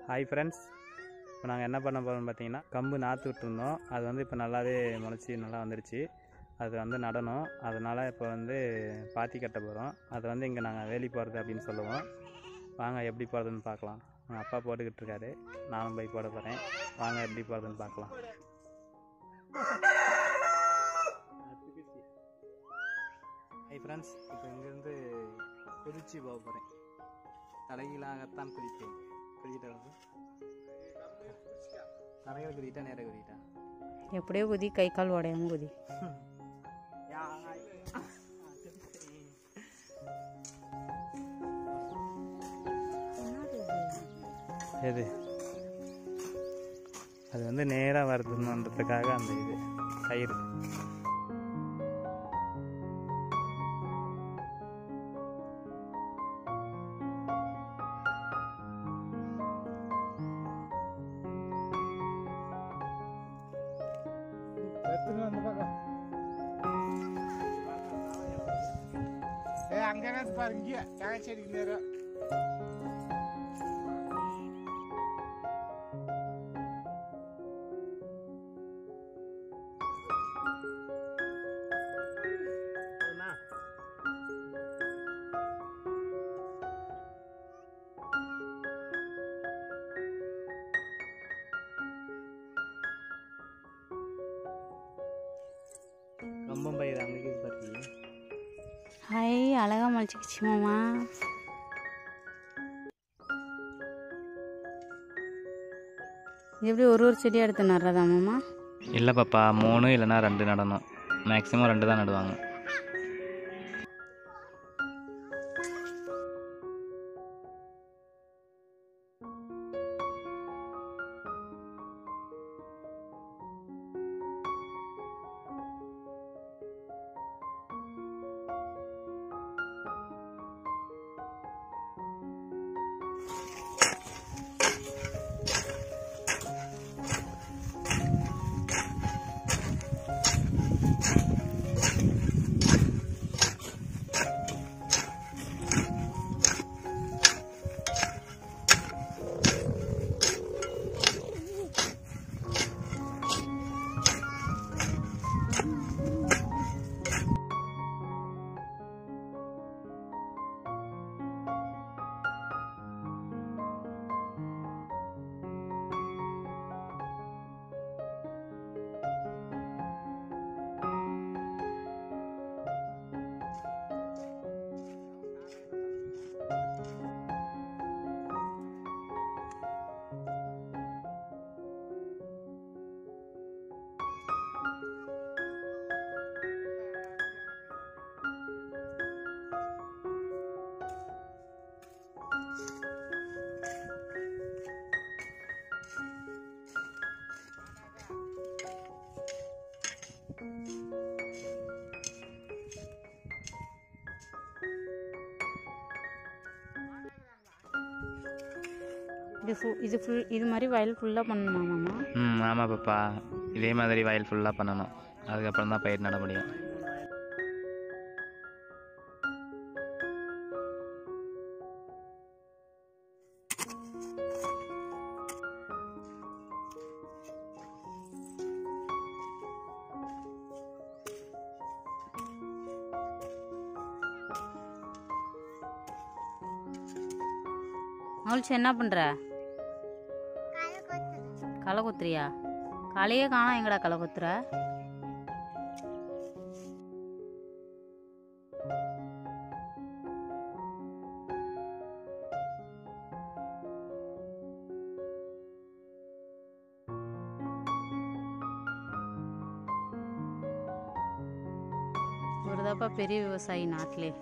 hi friends இப்போ நாங்கள் என்ன பண்ண போகிறோம்னு பார்த்தீங்கன்னா கம்பு நாற்று விட்டுருந்தோம் அது வந்து இப்போ நல்லாவே முளைச்சி நல்லா வந்துருச்சு அது வந்து நடணும் அதனால் இப்போ வந்து பாத்தி கட்ட போகிறோம் அது வந்து இங்கே நாங்கள் வேலி போகிறது அப்படின்னு சொல்லுவோம் வாங்க எப்படி போகிறதுன்னு பார்க்கலாம் எங்கள் அப்பா போட்டுக்கிட்டு இருக்காரு நானும் போய் போட போகிறேன் வாங்க எப்படி போகிறதுன்னு பார்க்கலாம் ஹாய் ஃப்ரெண்ட்ஸ் இப்போ இங்கேருந்து குதிச்சு போக போகிறேன் தலைகீழாகத்தான் குதிப்பேன் குதிக்கிட்ட தலையில் குதிக்கிட்டா நேராக குதிக்கிட்டா எப்படியோ குதி கை கால் உடையாம குதி எது அது வந்து நேராக வருதுன்றதுக்காக அந்த இது கயிறு எடுத்துன்னு வந்து பக்கம் ஏ அங்கே பாரு இங்கே தேங்காய் செடிக்கு நேரம் கம்பம் பயிர் அங்கே இருக்குது பாருங்க ஹாய் அழகா முளைச்சிக்கிச்சு மாமா எப்படி ஒரு ஒரு செடியாக எடுத்து நடுறதா மாமா இல்லை பாப்பா மூணு இல்லைன்னா ரெண்டு நடணும் மேக்ஸிமம் ரெண்டு தான் நடுவாங்க இது ஃபு இது ஃபுல் இது மாதிரி வயல் ஃபுல்லாக பண்ணணுமா மாமா ம் ஆமாம் பாப்பா இதே மாதிரி வயல் ஃபுல்லாக பண்ணணும் அதுக்கப்புறம் தான் பயிர் நட முடியும் மகிழ்ச்சி என்ன பண்ணுற களை குத்துறியா களையே காணோம் எங்கடா களை குத்துற ஒருதாப்பா பெரிய விவசாயி நாட்டிலே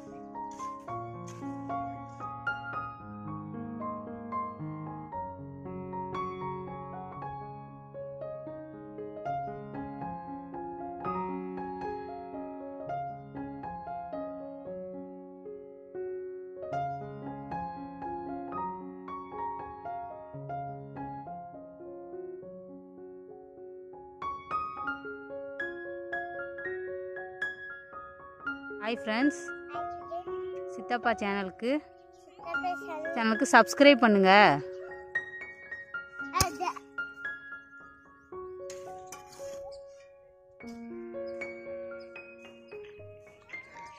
ஹாய் ஃப்ரெண்ட்ஸ் சித்தப்பா சேனலுக்கு சேனலுக்கு சப்ஸ்கிரைப் பண்ணுங்க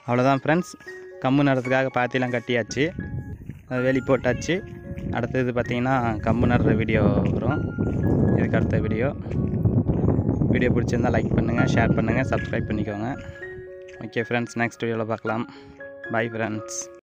அவ்வளோதான் ஃப்ரெண்ட்ஸ் கம்பு நடுறதுக்காக பாத்திலாம் கட்டியாச்சு அது வேலி போட்டாச்சு அடுத்தது பார்த்திங்கன்னா கம்பு நடுற வீடியோ வரும் இதுக்கு அடுத்த வீடியோ வீடியோ பிடிச்சிருந்தால் லைக் பண்ணுங்கள் ஷேர் பண்ணுங்கள் சப்ஸ்கிரைப் பண்ணிக்கோங்க ஓகே ஃப்ரெண்ட்ஸ் நெக்ஸ்ட் வீடியோவில் பார்க்கலாம் பை ஃப்ரெண்ட்ஸ்